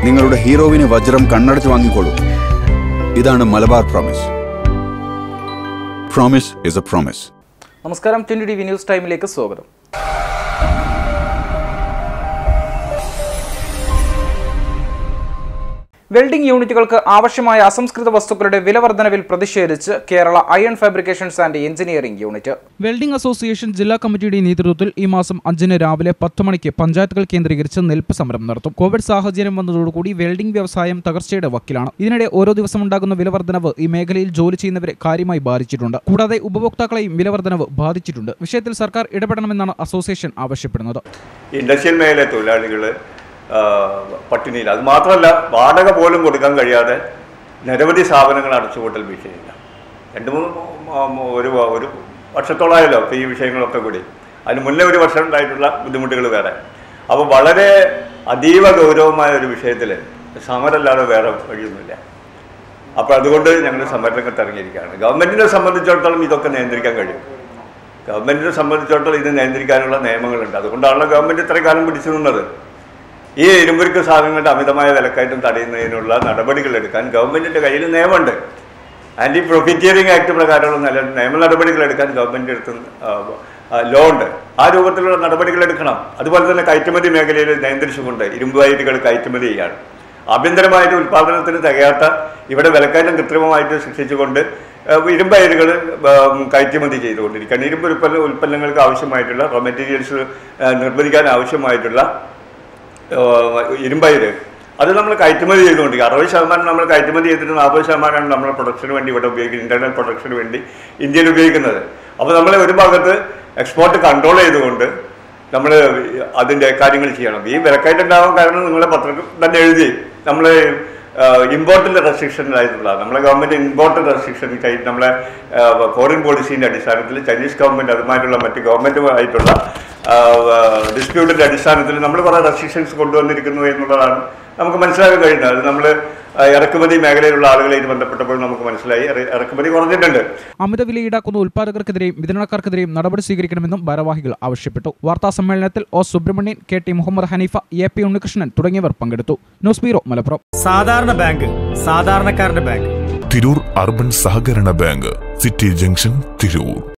നിങ്ങളുടെ ഹീറോവിന് വജ്രം കണ്ണടച്ച് വാങ്ങിക്കോളൂ ഇതാണ് Malabar promise promise is a promise നമസ്കാരം ട്വന്റി ടി വി ന്യൂസ് ടൈമിലേക്ക് സ്വാഗതം വെൽഡിംഗ് യൂണിറ്റുകൾക്ക് ആവശ്യമായ അസംസ്കൃത വസ്തുക്കളുടെ വില വർധനവിൽ പ്രതിഷേധിച്ച് Kerala iron fabrications and engineering unit welding association ജില്ലാ കമ്മിറ്റിയുടെ നേതൃത്വത്തിൽ ഈ മാസം അഞ്ചിന് രാവിലെ പത്ത് മണിക്ക് പഞ്ചായത്തുകൾ കേന്ദ്രീകരിച്ച് നെൽപ്പ് സമരം നടത്തും കോവിഡ് സാഹചര്യം വന്നതോടുകൂടി വെൽഡിംഗ് വ്യവസായം തകർച്ചയുടെ വക്കിലാണ് ഇതിനിടെ ഓരോ ദിവസം ഉണ്ടാകുന്ന വിലവർദ്ധനവ് ഈ മേഖലയിൽ ജോലി ചെയ്യുന്നവരെ കാര്യമായി ബാധിച്ചിട്ടുണ്ട് കൂടാതെ ഉപഭോക്താക്കളെയും വിലവർദ്ധനവ് ബാധിച്ചിട്ടുണ്ട് വിഷയത്തിൽ സർക്കാർ ഇടപെടണമെന്നാണ് അസോസിയേഷൻ ആവശ്യപ്പെടുന്നത് ഇൻഡസ്ട്രിയൽ മേഖല തൊഴിലാളികൾ പട്ടിണിയിൽ അത് മാത്രമല്ല വാടക പോലും കൊടുക്കാൻ കഴിയാതെ നിരവധി സ്ഥാപനങ്ങൾ അടച്ചുപൂട്ടൽ ഭീഷണിയില്ല രണ്ട് മൂന്ന് ഉം, ഒരു ഒരു വർഷത്തോളമായല്ലോ ഇപ്പോൾ ഈ വിഷയങ്ങളൊക്കെ കൂടി അതിന് മുന്നേ ഒരു വർഷം ഉണ്ടായിട്ടുള്ള ബുദ്ധിമുട്ടുകൾ വേറെ അപ്പോൾ വളരെ അതീവ ഗൗരവമായ ഒരു വിഷയത്തിൽ സമരമല്ലാതെ വേറെ വഴിയൊന്നുമില്ല അപ്പോൾ അതുകൊണ്ട് ഞങ്ങൾ സമരരംഗത്ത് ഇറങ്ങിയിരിക്കുകയാണ് ഗവൺമെൻറ്റിനെ സംബന്ധിച്ചിടത്തോളം ഇതൊക്കെ നിയന്ത്രിക്കാൻ കഴിയും ഗവൺമെൻറ്റിനെ സംബന്ധിച്ചിടത്തോളം ഇത് നിയന്ത്രിക്കാനുള്ള നിയമങ്ങളുണ്ട് അതുകൊണ്ടാണല്ലോ ഗവൺമെൻറ് ഇത്രയും കാലം പിടിച്ചു നിന്നത് ഈ ഇരുമ്പുരുക്ക് സാധനങ്ങളുടെ അമിതമായ വിലക്കയറ്റം തടയുന്നതിനുള്ള നടപടികൾ എടുക്കാൻ ഗവൺമെൻറ്റിൻ്റെ കയ്യിൽ നിയമമുണ്ട് ആൻറ്റി പ്രൊഫിറ്റിയറിംഗ് ആക്ട് പ്രകാരമുള്ള നില നിയമ നടപടികൾ എടുക്കാൻ ഗവൺമെൻറ് അടുത്ത് ലോ ഉണ്ട് ആ രൂപത്തിലുള്ള നടപടികൾ എടുക്കണം അതുപോലെ തന്നെ കയറ്റുമതി മേഖലയിൽ നിയന്ത്രിച്ചുകൊണ്ട് ഇരുമ്പ് വൈദ്യുതികൾ കയറ്റുമതി ചെയ്യാണ് ആഭ്യന്തരമായിട്ട് ഉൽപ്പാദനത്തിന് തികയാത്ത ഇവിടെ വിലക്കയറ്റം കൃത്രിമമായിട്ട് സൃഷ്ടിച്ചുകൊണ്ട് ഏഹ്, ഇരുമ്പയിരുകൾ കയറ്റുമതി ചെയ്തുകൊണ്ടിരിക്കുകയാണ് ഇരുമ്പ് ഉൽപ്പന്ന ഉൽപ്പന്നങ്ങൾക്ക് ആവശ്യമായിട്ടുള്ള റോ മെറ്റീരിയൽസ് നിർമ്മിക്കാൻ ആവശ്യമായിട്ടുള്ള ഏഹ്, ഇരുമ്പയിര് അത് നമ്മൾ കയറ്റുമതി ചെയ്തുകൊണ്ടിരിക്കുക അറുപത് ശതമാനം നമ്മൾ കയറ്റുമതി ചെയ്തിട്ട് നാൽപ്പത് ശതമാനമാണ് നമ്മൾ പ്രൊഡക്ഷന് വേണ്ടി ഇവിടെ ഉപയോഗിക്കുന്നത് ഇന്റർണൽ പ്രൊഡക്ഷന് വേണ്ടി ഇന്ത്യയിൽ ഉപയോഗിക്കുന്നത് അപ്പോൾ നമ്മൾ ഒരു ഭാഗത്ത് എക്സ്പോർട്ട് കൺട്രോൾ ചെയ്തുകൊണ്ട് നമ്മൾ അതിൻ്റെ കാര്യങ്ങൾ ചെയ്യണം ഈ വിലക്കയറ്റം ഉണ്ടാവാൻ കാരണം നിങ്ങളെ പത്രത്തിൽ തന്നെ എഴുതി നമ്മൾ ഇമ്പോർട്ടിൻ്റെ റെസ്ട്രിക്ഷനിലായിട്ടുള്ള നമ്മളെ ഗവൺമെൻറ് ഇമ്പോർട്ട് റെസ്ട്രിക്ഷൻ നമ്മളെ ഫോറിൻ പോളിസീൻ്റെ അടിസ്ഥാനത്തിൽ ചൈനീസ് ഗവൺമെൻറ് അതുമായിട്ടുള്ള മറ്റ് ഗവൺമെൻറ്റുമായിട്ടുള്ള ഡിസ്പ്യൂട്ടിൻ്റെ അടിസ്ഥാനത്തിൽ നമ്മൾ കുറേ റെസ്ട്രിക്ഷൻസ് കൊണ്ടുവന്നിരിക്കുന്നു എന്നുള്ളതാണ് നമുക്ക് മനസ്സിലാക്കാൻ കഴിയുന്നത് അത് നമ്മൾ ഇറക്കുമതി മേഖലയിലുള്ള ആളുകളായിട്ട് ബന്ധപ്പെട്ടപ്പോൾ നമുക്ക് മനസ്സിലായി ഇറ- ഇറക്കുമതി കുറഞ്ഞിട്ടുണ്ട് അമിത വില ഈടാക്കുന്ന ഉൽപ്പാദകർക്കെതിരെയും വിതരണക്കാർക്കെതിരെയും നടപടി സ്വീകരിക്കണമെന്നും ഭാരവാഹികൾ ആവശ്യപ്പെട്ടു വാർത്താ സമ്മേളനത്തിൽ O Subramanian K T Muhammad Haneefa A P Unnikrishnan തുടങ്ങിയവർ പങ്കെടുത്തു ന്യൂസ് ബ്യൂറോ മലപ്പുറം സാധാരണ ബാങ്ക് സാധാരണക്കാരന്റെ ബാങ്ക് തിരൂർ അർബൻ സഹകരണ ബാങ്ക് സിറ്റി ജംഗ്ഷൻ തിരൂർ